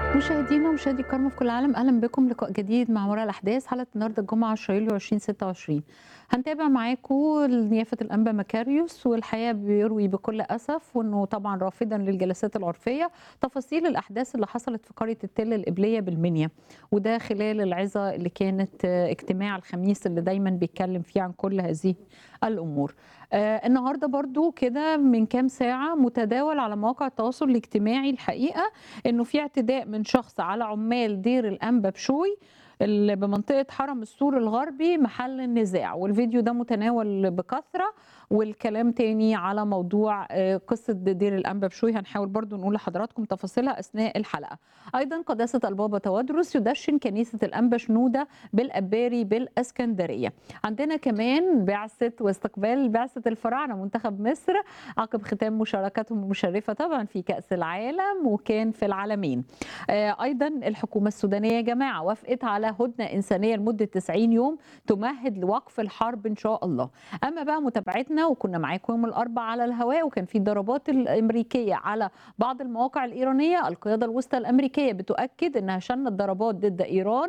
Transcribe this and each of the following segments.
مشاهدينا ومشاهدي الكرام في كل العالم اهلا بكم لقاء جديد مع وراء الاحداث حلقه النهارده الجمعه 10 يوليو 2026 هنتابع معاكم نيافه الانبا مكاريوس والحقيقه بيروي بكل اسف وانه طبعا رافضا للجلسات العرفيه تفاصيل الاحداث اللي حصلت في قريه التل القبليه بالمنيا وده خلال العظه اللي كانت اجتماع الخميس اللي دايما بيتكلم فيه عن كل هذه الامور آه النهارده برضو كده من كام ساعه متداول على مواقع التواصل الاجتماعي الحقيقه انه في اعتداء من شخص على عمال دير الانبا بشوي اللي بمنطقه حرم السور الغربي محل النزاع والفيديو ده متناول بكثره والكلام تاني على موضوع قصه دير الانبا بشوي هنحاول برضو نقول لحضراتكم تفاصيلها اثناء الحلقه ايضا قداسه البابا توادرس يدشن كنيسه الانبا شنوده بالاباري بالاسكندريه عندنا كمان بعثه واستقبال بعثه الفراعنه منتخب مصر عقب ختام مشاركتهم المشرفه طبعا في كاس العالم وكان في العالمين ايضا الحكومه السودانيه يا جماعه وافقت على هدنه انسانيه لمده 90 يوم تمهد لوقف الحرب ان شاء الله اما بقى متابعتنا وكنا معاكم يوم الاربعاء على الهواء وكان في ضربات الامريكيه على بعض المواقع الايرانيه القياده الوسطى الامريكيه بتؤكد انها شنت ضربات ضد ايران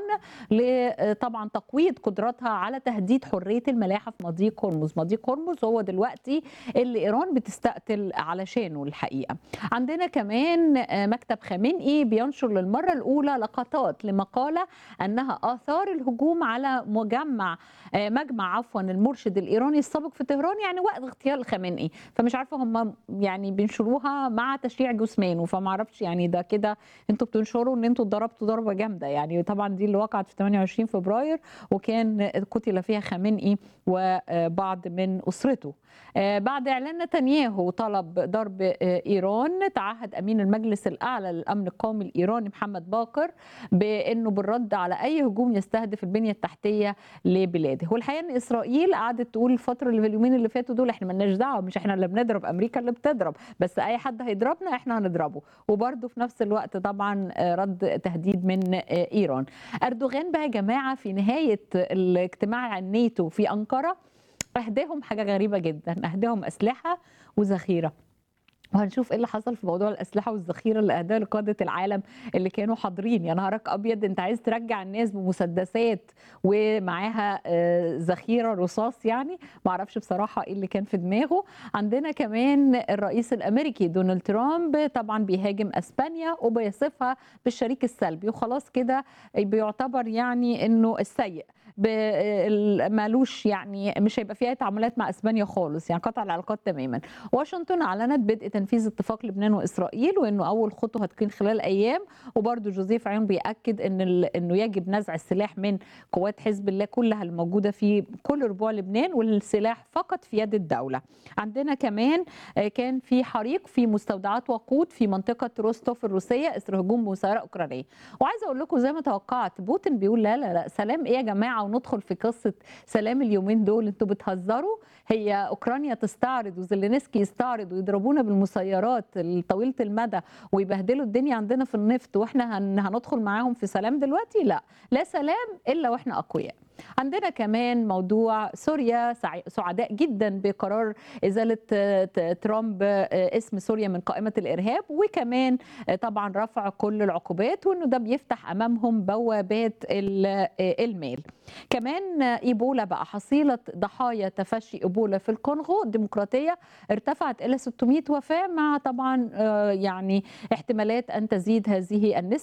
طبعا تقويض قدرتها على تهديد حريه الملاحه في مضيق هرمز مضيق هرمز هو دلوقتي اللي ايران بتستقتل علشانه الحقيقه عندنا كمان مكتب خامنئي بينشر للمره الاولى لقطات لمقاله انها اثار الهجوم على مجمع مجمع عفوا المرشد الايراني السابق في طهران يعني وقت اغتيال خامنئي فمش عارفه هم يعني بينشروها مع تشييع جثمانه فما اعرفش يعني ده كده انتوا بتنشروا ان انتوا ضربتوا ضربه جامده يعني طبعا دي اللي وقعت في 28 فبراير وكان قتل فيها خامنئي وبعض من اسرته بعد اعلان نتنياهو طلب ضرب ايران تعهد امين المجلس الاعلى للامن القومي الايراني محمد باقر بانه بالرد على اي هجوم يستهدف البنيه التحتيه لبلاده والحقيقه ان اسرائيل قعدت تقول الفتره اللي في اليومين اللي فاتوا دول احنا مالناش دعوه مش احنا اللي بنضرب امريكا اللي بتضرب بس اي حد هيضربنا احنا هنضربه وبرده في نفس الوقت طبعا رد تهديد من ايران اردوغان بقى يا جماعه في نهايه الاجتماع الناتو في انقره اهداهم حاجه غريبه جدا اهداهم اسلحه وذخيره وهنشوف ايه اللي حصل في موضوع الاسلحه والذخيره اللي اهداها لقاده العالم اللي كانوا حاضرين يا نهارك ابيض انت عايز ترجع الناس بمسدسات ومعاها ذخيره رصاص يعني ما اعرفش بصراحه ايه اللي كان في دماغه عندنا كمان الرئيس الامريكي دونالد ترامب طبعا بيهاجم اسبانيا وبيصفها بالشريك السلبي وخلاص كده بيعتبر يعني انه السيء مالوش يعني مش هيبقى فيها تعاملات مع اسبانيا خالص يعني قطع العلاقات تماما واشنطن اعلنت بدء تنفيذ اتفاق لبنان واسرائيل وانه اول خطوه هتكون خلال ايام وبرده جوزيف عيون بياكد ان انه يجب نزع السلاح من قوات حزب الله كلها الموجوده في كل ربوع لبنان والسلاح فقط في يد الدوله عندنا كمان كان في حريق في مستودعات وقود في منطقه روستوف الروسيه اثر هجوم مسيره اوكرانيه وعايزه اقول لكم زي ما توقعت بوتين بيقول لا لا لا سلام ايه يا جماعه وندخل في قصه سلام اليومين دول انتوا بتهزروا هي اوكرانيا تستعرض وزيلينسكي يستعرض ويضربونا بالمسيرات طويله المدى ويبهدلوا الدنيا عندنا في النفط واحنا هندخل معاهم في سلام دلوقتي لا لا سلام الا واحنا اقوياء عندنا كمان موضوع سوريا سعداء جدا بقرار ازاله ترامب اسم سوريا من قائمه الارهاب وكمان طبعا رفع كل العقوبات وانه ده بيفتح امامهم بوابات المال كمان ايبولا بقى حصيله ضحايا تفشي ايبولا في الكونغو الديمقراطيه ارتفعت الى 600 وفاه مع طبعا يعني احتمالات ان تزيد هذه النسبه